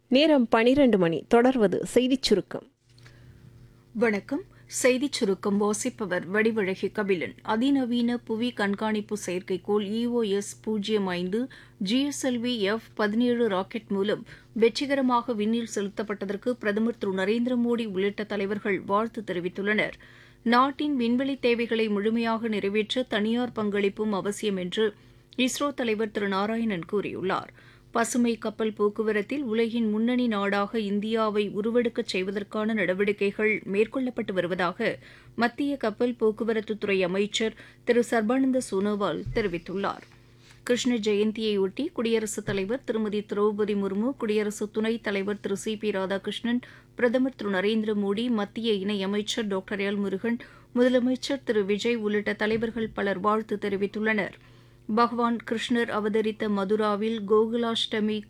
நேரம் பனிரெண்டு மணி தொடர்வது செய்திச் சுருக்கம் வணக்கம் செய்திச் சுருக்கம் வாசிப்பவர் வடிவழகி கபிலன் அதிநவீன புவி கண்காணிப்பு செயற்கைக்கோள் இஓஎஸ் பூஜ்ஜியம் ஐந்து ஜிஎஸ்எல்வி எஃப் பதினேழு ராக்கெட் மூலம் வெற்றிகரமாக விண்ணில் செலுத்தப்பட்டதற்கு பிரதமர் திரு நரேந்திர மோடி உள்ளிட்ட தலைவர்கள் வாழ்த்து தெரிவித்துள்ளனர் நாட்டின் விண்வெளி தேவைகளை முழுமையாக நிறைவேற்ற தனியார் பங்களிப்பும் அவசியம் என்று இஸ்ரோ தலைவர் திரு நாராயணன் கூறியுள்ளார் பசுமை கப்பல் போக்குவரத்தில் உலகின் முன்னணி நாடாக இந்தியாவை உருவெடுக்கச் செய்வதற்கான நடவடிக்கைகள் மேற்கொள்ளப்பட்டு வருவதாக மத்திய கப்பல் போக்குவரத்துத்துறை அமைச்சர் திரு சர்பானந்த சோனோவால் தெரிவித்துள்ளார் கிருஷ்ண ஜெயந்தியையொட்டி குடியரசுத் தலைவர் திருமதி திரௌபதி முர்மு குடியரசு துணைத் தலைவர் திரு சி பி ராதாகிருஷ்ணன் பிரதமர் திரு நரேந்திர மோடி மத்திய இணையமைச்சர் டாக்டர் எல் முருகன் முதலமைச்சர் திரு விஜய் உள்ளிட்ட தலைவர்கள் பலர் வாழ்த்து தெரிவித்துள்ளனர் பகவான் கிருஷ்ணர் அவதரித்த மதுராவில் கோகுலாஷ்டமி